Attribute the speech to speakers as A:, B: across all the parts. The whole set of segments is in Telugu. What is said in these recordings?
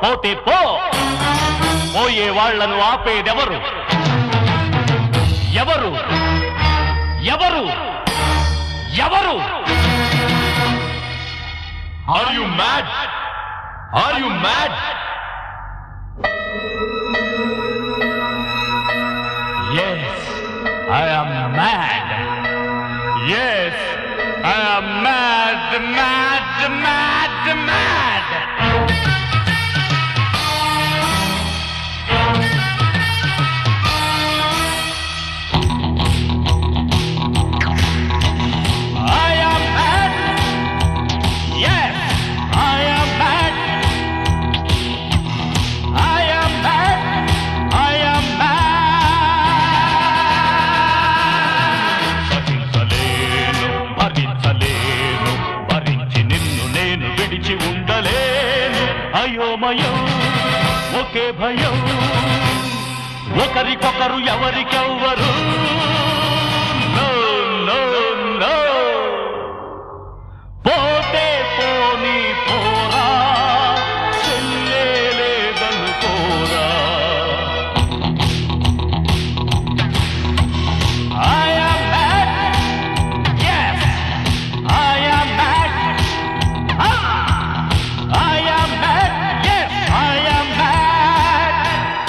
A: పోతే పో పోయే వాళ్లను ఆపేదెవరు ఎవరు ఎవరు ఎవరు
B: are you mad are you mad
A: Yes, I am mad. Yes, I am mad, mad, mad, mad. I am mad. Yes, I am mad. I am mad. I am mad. సహించలేను భరించలేను భరించి నిన్ను నేను విడిచి ఉండలేను అయోమయం ఒకే భయం ఒకరికొకరు ఎవరికెవ్వరు No, no, no. పోతే పోని పోరా చెల్లే లేదనుకోరా I am mad. Yes, I am mad. Ah, I am mad. Yes, I am mad.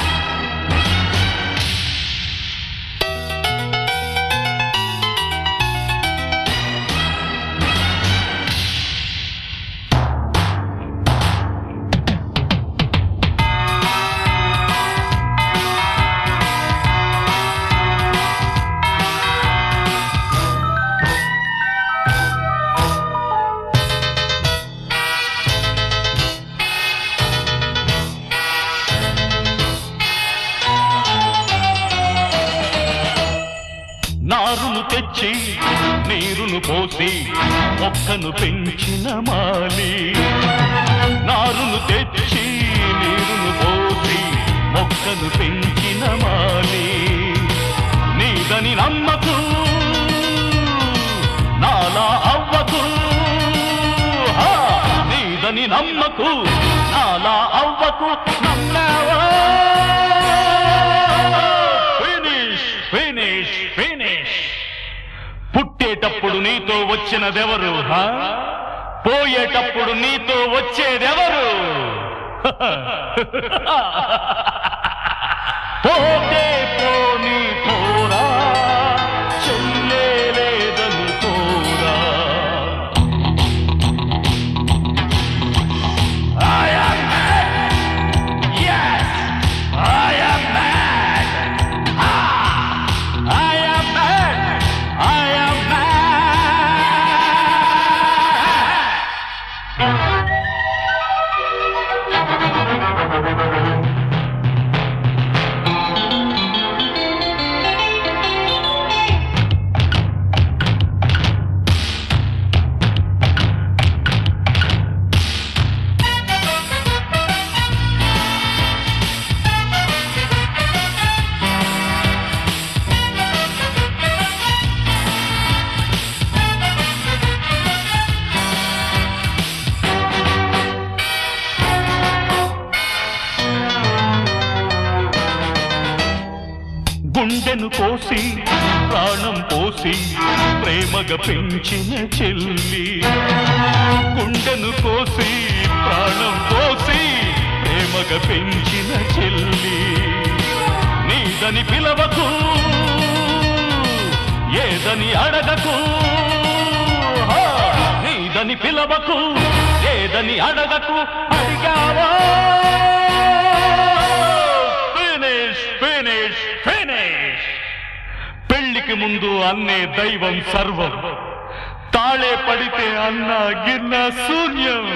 A: నారును తెచ్చి నీరును పోసి మొక్కను పెంచిన మాలి నారును తెచ్చి నీరును పోసి మొక్కను పెంచిన మాలి నీదని నమ్మకు నాలా అవ్వకు హా! నీదని నమ్మకు నాలా అవ్వకు నమ్మావా ఫినిష్ ఫినిష్ ఫినిష్ పుట్టేటప్పుడు నీతో వచ్చినదెవరు హా? పోయేటప్పుడు నీతో వచ్చేదెవరు పోతే పోని పోరా చెల్లే లేదనుకోరా I am mad. Yes, I am mad. I am mad. I am mad. గుండెను కోసి ప్రాణం పోసి ప్రేమగా పెంచిన చెల్లి గుండెను కోసి ప్రాణం పోసి ప్రేమగా పెంచిన చెల్లి నీదని పిలవకు ఏదని అడగకు హా! నీదని పిలవకు ఏదని అడగకు అడిగావా ఫినిష్ ఫినిష్ ఫినిష్ పెళ్లికి ముందు అన్నే దైవం సర్వం తాళే పడితే అన్న గిన్న శూన్యం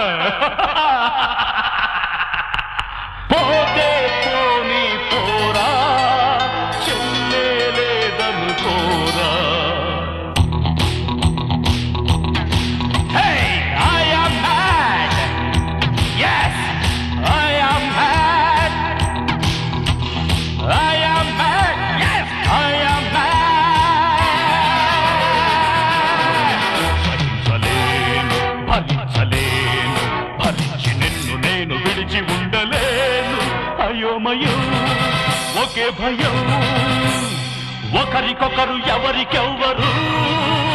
A: పోతే పోని పోరా చెల్లే లేదనుకోరా Hey, I am mad. Yes, I am mad. I am mad. Yes, I am mad. భరించలేను భరించలేను భరించి నిన్ను నేను విడిచి ఉండ
B: ఒకే భయం ఒకరికొకరు ఎవరికెవ్వరు